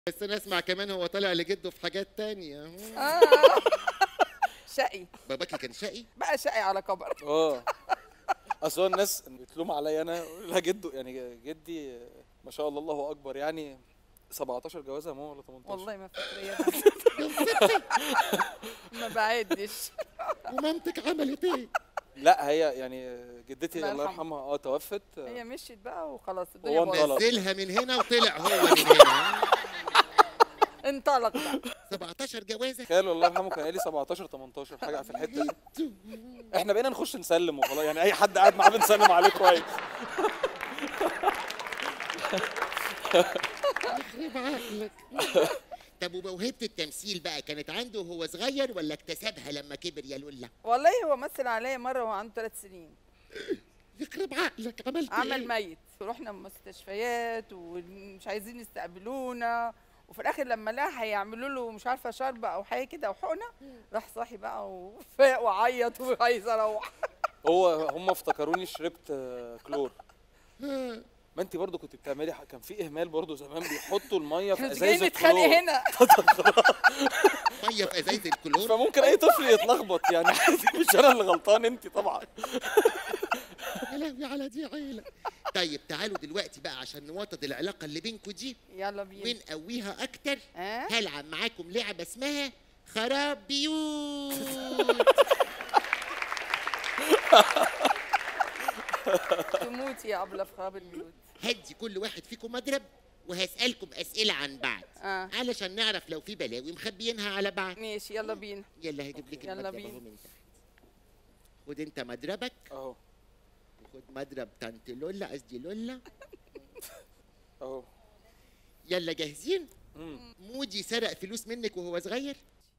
بس انا اسمع كمان هو طالع لجده في حاجات تانية آه. شقي باباكي كان شقي بقى شقي على كبر اه اصل هو الناس بتلوم عليا انا لا جده يعني جدي ما شاء الله الله اكبر يعني 17 جوازه يا ماما ولا 18 والله ما فاكره يا ما بعدش ومامتك عملت ايه لا هي يعني جدتي الله الله يرحمها. يرحمها اه توفت هي مشيت بقى وخلاص الدنيا هو باظت انطلق. نزلها من هنا وطلع هو من هنا انطلق بقى 17 جوازه خال الله يرحمه كان قال لي 17 18 حاجه في الحته دي احنا بقينا نخش نسلم وخلاص يعني اي حد قاعد معاه بنسلم عليه كويس يخرب عقلك طب وموهبه التمثيل بقى كانت عنده وهو صغير ولا اكتسبها لما كبر يا لولا والله هو مثل عليا مره وهو عنده ثلاث سنين يخرب عقلك عملت عمل ايه ميت رحنا مستشفيات ومش عايزين يستقبلونا وفي الاخر لما لقى هيعملوا له مش عارفه شربه او حاجه كده او حقنه راح صاحي بقى وفاق وعيط وعايز اروح هو هم افتكروني شربت آه، كلور ما انت برضو كنت بتعملي ح- كان في اهمال برضو زمان بيحطوا الميه في مش ازايز جايين نتخانق الكلور هنا ميه في ازايز الكلور فممكن اي طفل يتلخبط يعني مش انا اللي غلطان انت طبعا يا لهوي على دي عيله طيب تعالوا دلوقتي بقى عشان نوطد العلاقه اللي بينكم دي يلا بينا ونقويها اكتر ها هلعب معاكم لعبه اسمها خراب بيوت تموت يا ابله في خراب البيوت هدي كل واحد فيكم مضرب وهسألكم أسئلة عن بعض اه علشان نعرف لو في بلاوي مخبيينها على بعض ماشي يلا بينا يلا هجيب لك يلا المضرب بينا. اهو من تحت خد انت مضربك اهو وخد مضرب طنط لولا قصدي لولا اهو يلا جاهزين مم. مودي سرق فلوس منك وهو صغير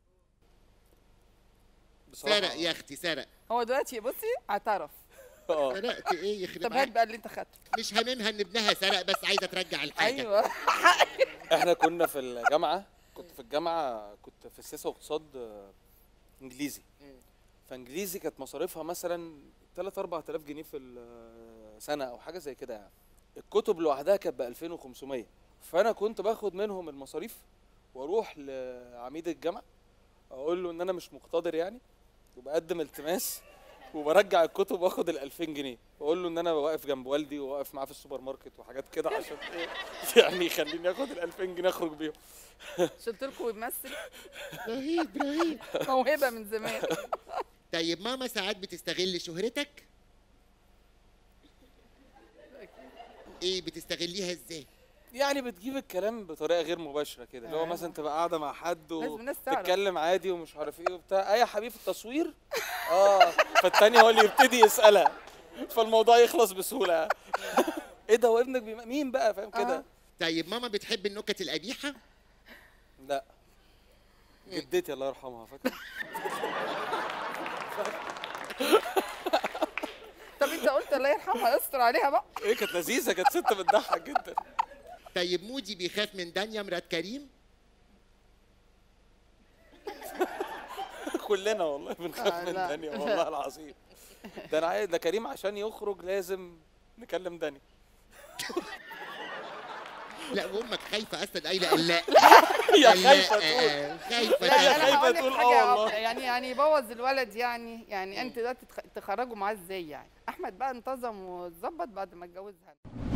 بصراحه سرق يا اختي سرق هو دلوقتي بصي اعترف اه سرقت ايه يخرب طب هات عقلك بقى اللي انت خدته مش هاممها ان ابنها سرق بس عايزه ترجع الحاجه ايوه احنا كنا في الجامعه كنت في الجامعه كنت في السياسه واقتصاد آه، انجليزي مم. فانجليزي كانت مصاريفها مثلا 3 4000 جنيه في السنه او حاجه زي كده يعني الكتب لوحدها كانت ب 2500 فانا كنت باخد منهم المصاريف واروح لعميد الجامعه اقول له ان انا مش مقتدر يعني وبقدم التماس وبرجع الكتب واخد ال 2000 جنيه واقول له ان انا واقف جنب والدي وواقف معاه في السوبر ماركت وحاجات كده عشان ايه يعني يخليني اخد ال 2000 جنيه اخرج بيهم شلت لكم يمثل رهيب رهيب موهبه من زمان طيب ماما ساعات بتستغل شهرتك ايه بتستغليها ازاي يعني بتجيب الكلام بطريقه غير مباشره كده اللي هو آه. مثلا تبقى قاعده مع حد لازم الناس تعرف. وتتكلم عادي ومش عارف ايه وبتاع اي يا حبيبي التصوير اه فالتاني هو اللي يبتدي يسالها فالموضوع يخلص بسهوله ايه ده وابنك بيم... مين بقى فاهم كده آه. طيب ماما بتحب النكت القبيحه لا جدتي الله يرحمها فاكر طب انت قلت الله يرحمها يستر عليها بقى ايه كانت لذيذه كانت ست بتضحك جدا طيب مودي بيخاف من دنيا مرات كريم كلنا والله بنخاف آه، من لا. دانيا والله العظيم ده انا عايز ده كريم عشان يخرج لازم نكلم داني لا وامك خايفه اصلا قايله لا هي لا، خايفه تقول آه، خايفه لا، هي لا تقول. انا خايفة هقول لك تقول آه حاجه والله. يعني يعني يبوظ الولد يعني يعني انت دلوقتي تخ- تخرجوا معاه ازاي يعني احمد بقى انتظم واتظبط بعد ما اتجوزها